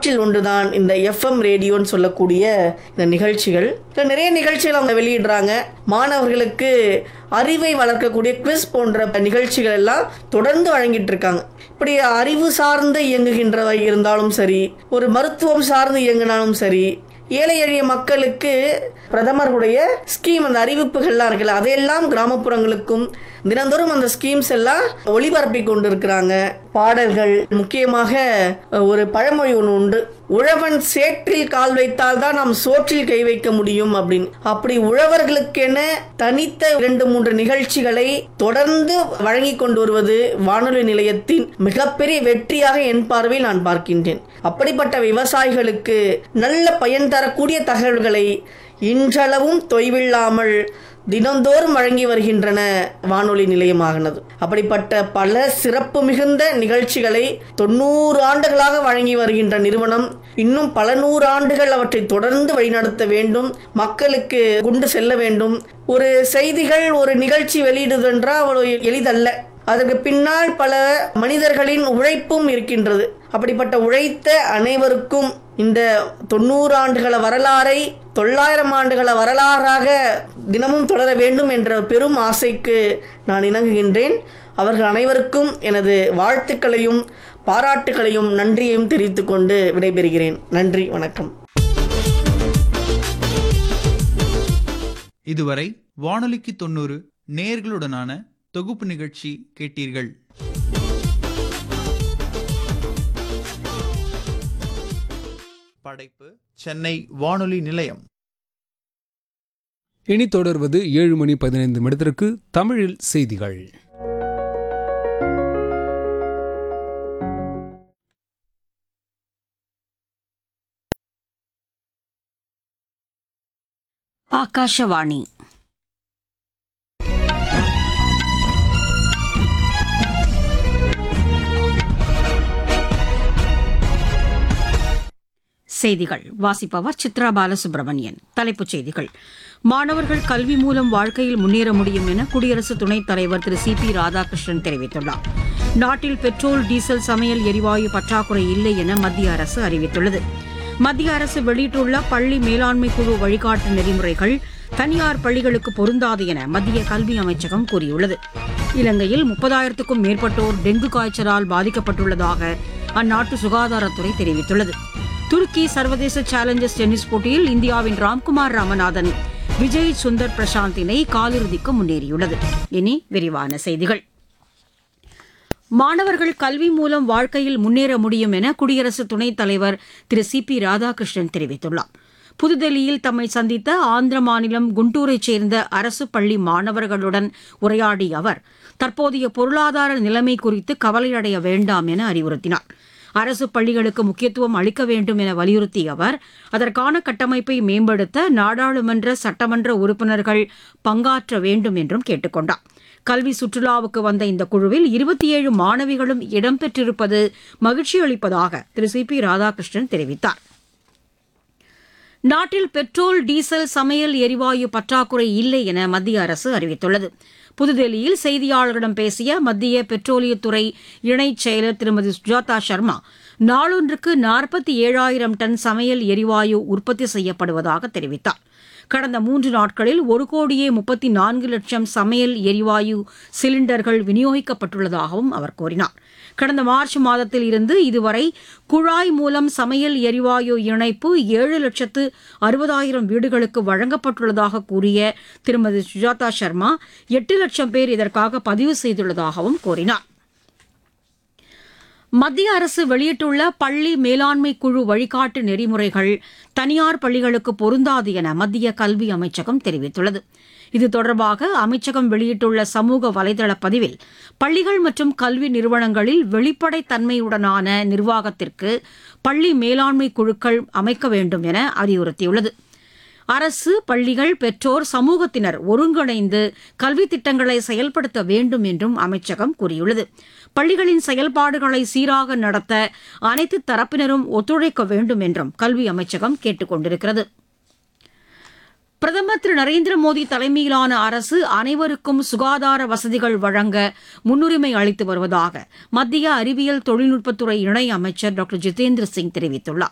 அவற்றில் ஒன்றுதான் இந்த எஃப்எம் ரேடியோன்னு சொல்லக்கூடிய இந்த நிகழ்ச்சிகள் இதுல நிறைய நிகழ்ச்சிகள் அவங்க வெளியிடுறாங்க மாணவர்களுக்கு அறிவை வளர்க்கக்கூடிய குவிஸ் போன்ற நிகழ்ச்சிகள் எல்லாம் தொடர்ந்து வழங்கிட்டு இருக்காங்க இப்படி அறிவு சார்ந்து இயங்குகின்றவை இருந்தாலும் சரி ஒரு மருத்துவம் சார்ந்து இயங்கினாலும் சரி ஏழை எளிய மக்களுக்கு பிரதமருடைய ஸ்கீம் அந்த அறிவிப்புகள்லாம் இருக்குல்ல அதையெல்லாம் கிராமப்புறங்களுக்கும் தினந்தோறும் அந்த ஸ்கீம்ஸ் எல்லாம் ஒளிபரப்பி கொண்டு இருக்கிறாங்க பாடல்கள் முக்கியமாக ஒரு பழமொழி ஒன்று உண்டு உழவன் சேற்றில் கால் வைத்தால் தான் நாம் சோற்றில் கை வைக்க முடியும் அப்படின்னு அப்படி உழவர்களுக்கென தனித்த இரண்டு மூன்று நிகழ்ச்சிகளை தொடர்ந்து வழங்கி கொண்டு வருவது வானொலி நிலையத்தின் மிகப்பெரிய வெற்றியாக என் பார்வையில் நான் பார்க்கின்றேன் அப்படிப்பட்ட விவசாயிகளுக்கு நல்ல பயன் தரக்கூடிய தகவல்களை இன்றளவும் தொய்வில்லாமல் தினந்தோறும் வழங்கி வருகின்றன வானொலி நிலையமாகினது அப்படிப்பட்ட பல சிறப்பு மிகுந்த நிகழ்ச்சிகளை தொண்ணூறு ஆண்டுகளாக வழங்கி வருகின்ற நிறுவனம் இன்னும் பல நூறு ஆண்டுகள் அவற்றை தொடர்ந்து வழிநடத்த வேண்டும் மக்களுக்கு கொண்டு செல்ல வேண்டும் ஒரு செய்திகள் ஒரு நிகழ்ச்சி வெளியிடுதென்றால் அவ்வளவு எளிதல்ல அதற்கு பின்னால் பல மனிதர்களின் உழைப்பும் இருக்கின்றது அப்படிப்பட்ட உழைத்த அனைவருக்கும் இந்த தொண்ணூறு ஆண்டுகள வரலாறை தொள்ளாயிரம் ஆண்டுகள வரலாறாக தினமும் தொடர வேண்டும் என்ற பெரும் ஆசைக்கு நான் இணங்குகின்றேன் அவர்கள் அனைவருக்கும் எனது வாழ்த்துக்களையும் பாராட்டுகளையும் நன்றியையும் தெரிவித்துக் கொண்டு விடைபெறுகிறேன் நன்றி வணக்கம் இதுவரை வானொலிக்கு தொண்ணூறு நேர்களுடனான தொகுப்பு நிகழ்ச்சி கேட்டீர்கள் படைப்பு சென்னை வானொலி நிலையம் இனி தொடர்வது ஏழு மணி பதினைந்து நிமிடத்திற்கு தமிழில் செய்திகள் ಆಕಾಶವಾಣಿ செய்திகள் வாசிப்பவர் சித்ரா பாலசுப்ரமணியன் தலைப்புச் செய்திகள் மாணவர்கள் கல்வி மூலம் வாழ்க்கையில் முன்னேற முடியும் என குடியரசு துணைத் தலைவர் திரு சி பி ராதாகிருஷ்ணன் தெரிவித்துள்ளார் நாட்டில் பெட்ரோல் டீசல் சமையல் எரிவாயு பற்றாக்குறை இல்லை என மத்திய அரசு அறிவித்துள்ளது மத்திய அரசு வெளியிட்டுள்ள பள்ளி மேலாண்மை குழு வழிகாட்டு நெறிமுறைகள் தனியார் பள்ளிகளுக்கு பொருந்தாது என மத்திய கல்வி அமைச்சகம் கூறியுள்ளது இலங்கையில் முப்பதாயிரத்துக்கும் மேற்பட்டோர் டெங்கு காய்ச்சலால் பாதிக்கப்பட்டுள்ளதாக அந்நாட்டு சுகாதாரத்துறை தெரிவித்துள்ளது துருக்கி சர்வதேச சேலஞ்சர்ஸ் டென்னிஸ் போட்டியில் இந்தியாவின் ராம்குமார் ராமநாதன் விஜய் சுந்தர் பிரசாந்த் இணை காலிறுதிக்கு முன்னேறியுள்ளது இனி விரிவான செய்திகள் மாணவர்கள் கல்வி மூலம் வாழ்க்கையில் முன்னேற முடியும் என குடியரசு துணைத் தலைவர் திரு சி பி ராதாகிருஷ்ணன் தெரிவித்துள்ளார் புதுதில்லியில் தம்மை சந்தித்த ஆந்திர மாநிலம் குண்டூரைச் சேர்ந்த அரசு பள்ளி மாணவர்களுடன் உரையாடிய அவர் தற்போதைய பொருளாதார நிலைமை குறித்து கவலையடைய வேண்டாம் என அறிவுறுத்தினார் அரசு பள்ளிகளுக்கு முக்கியத்துவம் அளிக்க வேண்டும் என வலியுறுத்திய அவர் அதற்கான கட்டமைப்பை மேம்படுத்த நாடாளுமன்ற சட்டமன்ற உறுப்பினர்கள் பங்காற்ற வேண்டும் என்றும் கேட்டுக் கொண்டார் கல்வி சுற்றுலாவுக்கு வந்த இந்த குழுவில் இருபத்தி ஏழு மாணவிகளும் இடம்பெற்றிருப்பது மகிழ்ச்சி அளிப்பதாக திரு சி பி ராதாகிருஷ்ணன் தெரிவித்தார் நாட்டில் பெட்ரோல் டீசல் சமையல் எரிவாயு பற்றாக்குறை இல்லை என மத்திய அரசு அறிவித்துள்ளது புதுதில்லியில் செய்தியாளர்களிடம் பேசிய மத்திய பெட்ரோலியத்துறை இணைச் செயலர் திருமதி சுஜாதா சர்மா நாளொன்றுக்கு நாற்பத்தி ஏழாயிரம் டன் சமையல் எரிவாயு உற்பத்தி செய்யப்படுவதாக தெரிவித்தார் கடந்த மூன்று நாட்களில் ஒரு கோடியே முப்பத்தி நான்கு லட்சம் சமையல் எரிவாயு சிலிண்டர்கள் விநியோகிக்கப்பட்டுள்ளதாகவும் அவர் கூறினார் கடந்த மார்ச் மாதத்தில் இருந்து இதுவரை குழாய் மூலம் சமையல் எரிவாயு இணைப்பு ஏழு லட்சத்து அறுபதாயிரம் வீடுகளுக்கு வழங்கப்பட்டுள்ளதாக கூறிய திருமதி சுஜாதா சர்மா எட்டு லட்சம் பேர் இதற்காக பதிவு செய்துள்ளதாகவும் கூறினார் மத்திய அரசு வெளியிட்டுள்ள பள்ளி மேலாண்மை குழு வழிகாட்டு நெறிமுறைகள் தனியார் பள்ளிகளுக்கு பொருந்தாது என மத்திய கல்வி அமைச்சகம் தெரிவித்துள்ளது இது தொடர்பாக அமைச்சகம் வெளியிட்டுள்ள சமூக வலைதள பதிவில் பள்ளிகள் மற்றும் கல்வி நிறுவனங்களில் வெளிப்படைத்தன்மையுடனான நிர்வாகத்திற்கு பள்ளி மேலாண்மை குழுக்கள் அமைக்க வேண்டும் என அறிவுறுத்தியுள்ளது அரசு பள்ளிகள் பெற்றோர் சமூகத்தினர் ஒருங்கிணைந்து கல்வி திட்டங்களை செயல்படுத்த வேண்டும் என்றும் அமைச்சகம் கூறியுள்ளது பள்ளிகளின் செயல்பாடுகளை சீராக நடத்த அனைத்து தரப்பினரும் ஒத்துழைக்க வேண்டும் என்றும் கல்வி அமைச்சகம் கேட்டுக் கொண்டிருக்கிறது பிரதமர் திரு நரேந்திர மோடி தலைமையிலான அரசு அனைவருக்கும் சுகாதார வசதிகள் வழங்க முன்னுரிமை அளித்து வருவதாக மத்திய அறிவியல் தொழில்நுட்பத்துறை இணை அமைச்சர் டாக்டர் ஜிதேந்திர சிங் தெரிவித்துள்ளார்